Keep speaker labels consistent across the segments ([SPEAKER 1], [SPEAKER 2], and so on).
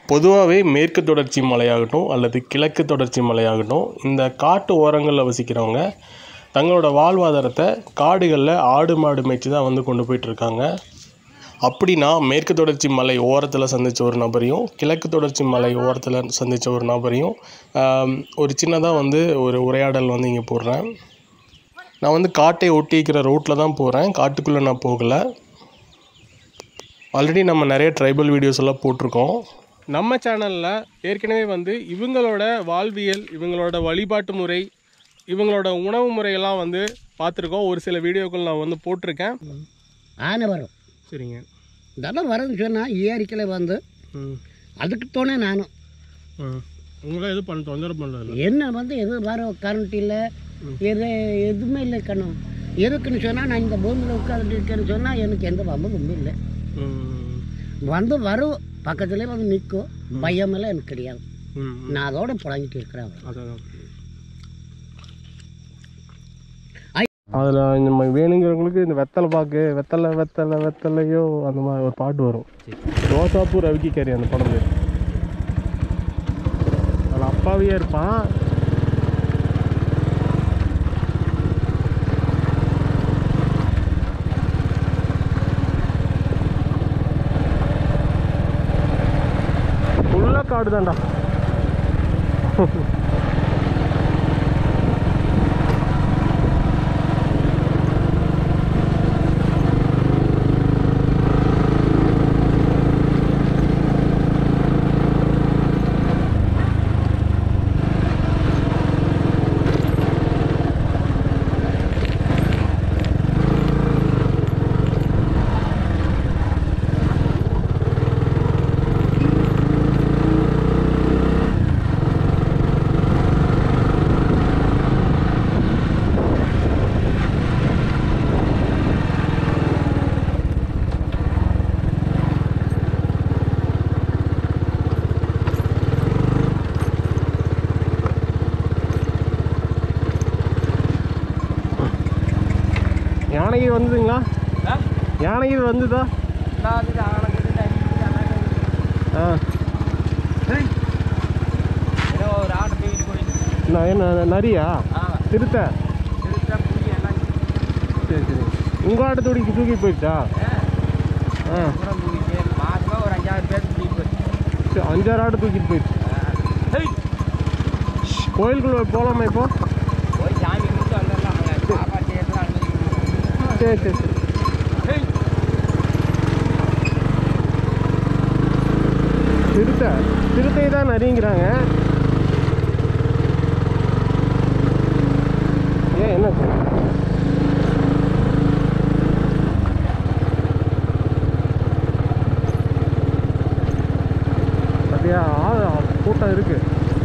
[SPEAKER 1] பொதுவாகவே மேற்கு தொடர்ச்சி மலையாகட்டும் அல்லது கிழக்கு தொடர்ச்சி மலையாகட்டும் இந்த காட்டு ஓரங்களில் வசிக்கிறவங்க தங்களோட வாழ்வாதாரத்தை காடுகளில் ஆடு மாடு மேய்ச்சி தான் வந்து கொண்டு போயிட்டுருக்காங்க அப்படி நான் மேற்கு தொடர்ச்சி மலை ஓரத்தில் சந்தித்த ஒரு நபரையும் கிழக்கு தொடர்ச்சி மலை ஓரத்தில் சந்தித்த ஒரு நபரையும் ஆம், ஒரு சின்னதாக வந்து ஒரு உரையாடல் வந்து இங்கே போடுறேன் நான் வந்து காட்டை ஒட்டி இருக்கிற ரோட்டில் தான் போகிறேன் காட்டுக்குள்ளே நான் போகலை ஆல்ரெடி நம்ம நிறைய ட்ரைபல் வீடியோஸ் எல்லாம் போட்டிருக்கோம் நம்ம சேனலில் ஏற்கனவே வந்து இவங்களோட வாழ்வியல் இவங்களோட வழிபாட்டு முறை இவங்களோட உணவு முறையெல்லாம் வந்து பார்த்துருக்கோம் ஒரு சில வீடியோக்கள் நான் வந்து போட்டிருக்கேன்
[SPEAKER 2] ஆனை வரும்
[SPEAKER 1] சரிங்க
[SPEAKER 2] இதெல்லாம் வரும்னு சொன்னால் ஏரிக்கலை வந்து
[SPEAKER 1] ம்
[SPEAKER 2] அதுக்கு தோணே நானும்
[SPEAKER 1] ம் உங்களை எதுவும் பண்ண தொந்தரவு பண்ணல
[SPEAKER 2] என்ன வந்து எது வரும் கரண்ட் இல்லை எது எதுவுமே இல்லை கண்ணும் எதுக்குன்னு சொன்னால் நான் இந்த பூமியில் உட்காந்துட்டு இருக்கேன்னு சொன்னால் எனக்கு எந்த வம்பும் இல்லை
[SPEAKER 1] ம்
[SPEAKER 2] வந்து வரும் பக்கத்துலேயே வந்து நிற்கும் பயமெல்லாம் எனக்கு கிடையாது
[SPEAKER 1] ம்
[SPEAKER 2] நான் அதோட புழங்கிட்டு இருக்கிறேன்
[SPEAKER 1] அதான் அதில் நம்ம வேணுங்கிறவங்களுக்கு இந்த வெத்தலை பாக்கு வெத்தலை வெத்தலை வெத்தலையோ அந்த மாதிரி ஒரு பாட்டு வரும் ரோசாப்பூர் ரவிக்கி கறி அந்த படம் பேர் அதில் அப்பாவியே இருப்பான் ஃபுல்லாக காடு தான்டா யானைக்கு வந்ததுங்களா யானைக்கு வந்துதா ஆ நான் என்ன நரியா திருத்த சரி சரி உங்கள் ஆட்டை தூக்கி தூக்கி போயிடுச்சா ஆ சரி, அஞ்சாறு ஆடு தூக்கிட்டு போயிடுச்சு கோயிலுக்குள்ள போகலாமா இப்போ சரி சரி சரி சிறுத்தை சிறுத்தை தான் நரிங்கிறாங்க ஏன் என்ன அப்படியா ஆள் கூட்டம் இருக்கு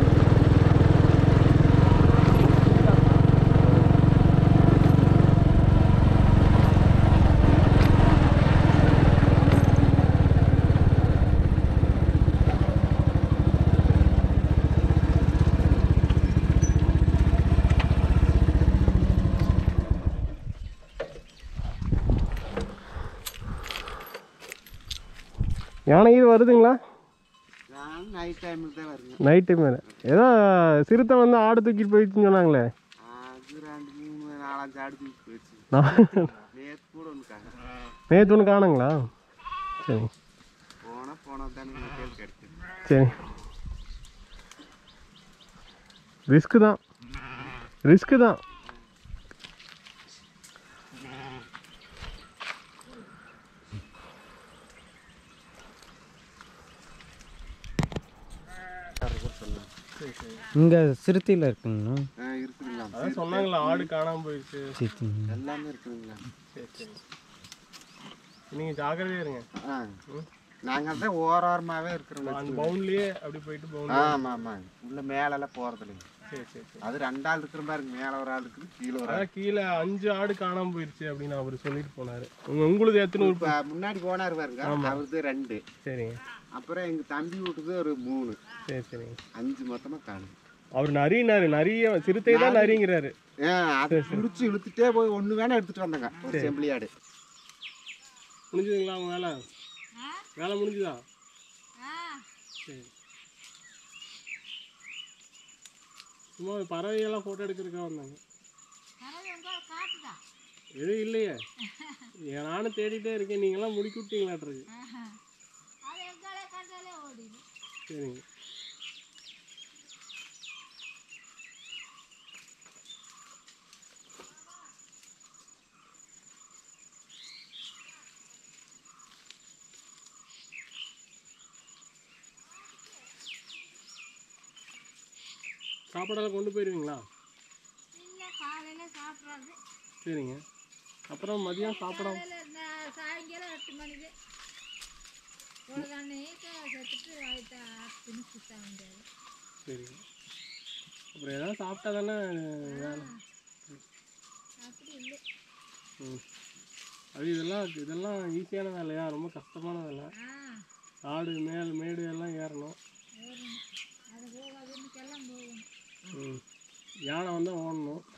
[SPEAKER 1] யானை இது வருதுங்களா
[SPEAKER 2] நைட் டைமில் தான் வருங்க
[SPEAKER 1] நைட் டைம் வேறு ஏதோ சிறுத்தை வந்து ஆடு தூக்கிட்டு போயிடுச்சுன்னு சொன்னாங்களே
[SPEAKER 2] அது ரெண்டு மூணு நாலஞ்சு ஆடு தூக்கி போயிடுச்சு
[SPEAKER 1] நான்
[SPEAKER 2] நேற்று கூட ஒன்று
[SPEAKER 1] நேற்று ஒன்று காணுங்களா சரி
[SPEAKER 2] போனால் போனால் தானே கேள்வி கிடைக்குது
[SPEAKER 1] சரி ரிஸ்க்கு தான் ரிஸ்க்கு தான்
[SPEAKER 3] இங்கே சிறுத்தையில் இருக்குங்கண்ணா
[SPEAKER 2] ஆ இருக்குதுங்களா
[SPEAKER 1] அதான் சொன்னாங்களா ஆடு காணாமல் போயிடுச்சு
[SPEAKER 3] சரி சரிங்க.
[SPEAKER 2] எல்லாமே இருக்குதுங்களா
[SPEAKER 1] சரி சரி நீங்கள் ஜாக்கிரதையா இருங்க
[SPEAKER 2] ஆ நாங்கள் தான் ஓரோரமாகவே இருக்கிறோங்க
[SPEAKER 1] அந்த பவுன்லேயே அப்படி போயிட்டு பவுன்
[SPEAKER 2] ஆமாம் ஆமாங்க உள்ள மேலெல்லாம் போகிறது இல்லைங்க
[SPEAKER 1] சரி சரி சரி
[SPEAKER 2] அது ரெண்டு ஆள் இருக்கிற பாருங்க மேலே ஒரு ஆள் இருக்குது கீழே ஒரு ஆள்
[SPEAKER 1] அதான் கீழே அஞ்சு ஆடு காணாமல் போயிடுச்சு அப்படின்னு அவர் சொல்லிட்டு போனார் உங்க உங்களுக்கு எத்தனை
[SPEAKER 2] இப்போ முன்னாடி போனார் பாருங்க அவருது ரெண்டு
[SPEAKER 1] சரிங்க
[SPEAKER 2] அப்புறம் எங்கள் தம்பி வீட்டுது ஒரு மூணு
[SPEAKER 1] சரி சரிங்க
[SPEAKER 2] அஞ்சு மொத்தமாக காணும்
[SPEAKER 1] அவர் நரினாரு நிறைய சிறுத்தை தான் நரிங்கிறாரு
[SPEAKER 2] ஆ அதை பிடிச்சி இழுத்துட்டே போய் ஒன்று வேணா எடுத்துட்டு வந்தாங்க ஒரு செம்பிளி ஆடு
[SPEAKER 1] முடிஞ்சுதுங்களா அவங்க வேலை வேலை முடிஞ்சுதா சரி சும்மா பறவைகள்லாம் ஃபோட்டோ எடுக்கிறதுக்காக வந்தாங்க
[SPEAKER 4] பறவை உங்களை காட்டுதா
[SPEAKER 1] எதுவும் இல்லையே ஏன் நானும் தேடிட்டே இருக்கேன் நீங்களாம் முடிக்கி விட்டீங்களாட்ருக்கு
[SPEAKER 4] அது எங்களை கண்டாலே ஓடிடும்
[SPEAKER 1] சரிங்க சாப்பாடெல்லாம் கொண்டு போயிடுவீங்களா
[SPEAKER 4] இல்லை காலையில் சாப்பிட்றது
[SPEAKER 1] சரிங்க அப்புறம் மதியம் சாப்பிட
[SPEAKER 4] காலையில் நான் சாயங்காலம் எட்டு மணிக்கு ஒரு தண்ணி செத்துட்டு வயிற்று ஆட்டுன்னு சுத்த முடியாது
[SPEAKER 1] சரிங்க அப்புறம் ஏதாவது சாப்பிட்டா தானே வேலை
[SPEAKER 4] அப்படி இல்லை
[SPEAKER 1] ம் அது இதெல்லாம் இதெல்லாம் ஈஸியான வேலையா ரொம்ப கஷ்டமான வேலை
[SPEAKER 4] ஆ
[SPEAKER 1] ஆடு மேல் மேடு எல்லாம் ஏறணும்
[SPEAKER 4] ஏறணும் அது போகாதுன்னுக்கெல்லாம் போகணும்
[SPEAKER 1] ம் யானை வந்து ஓடணும்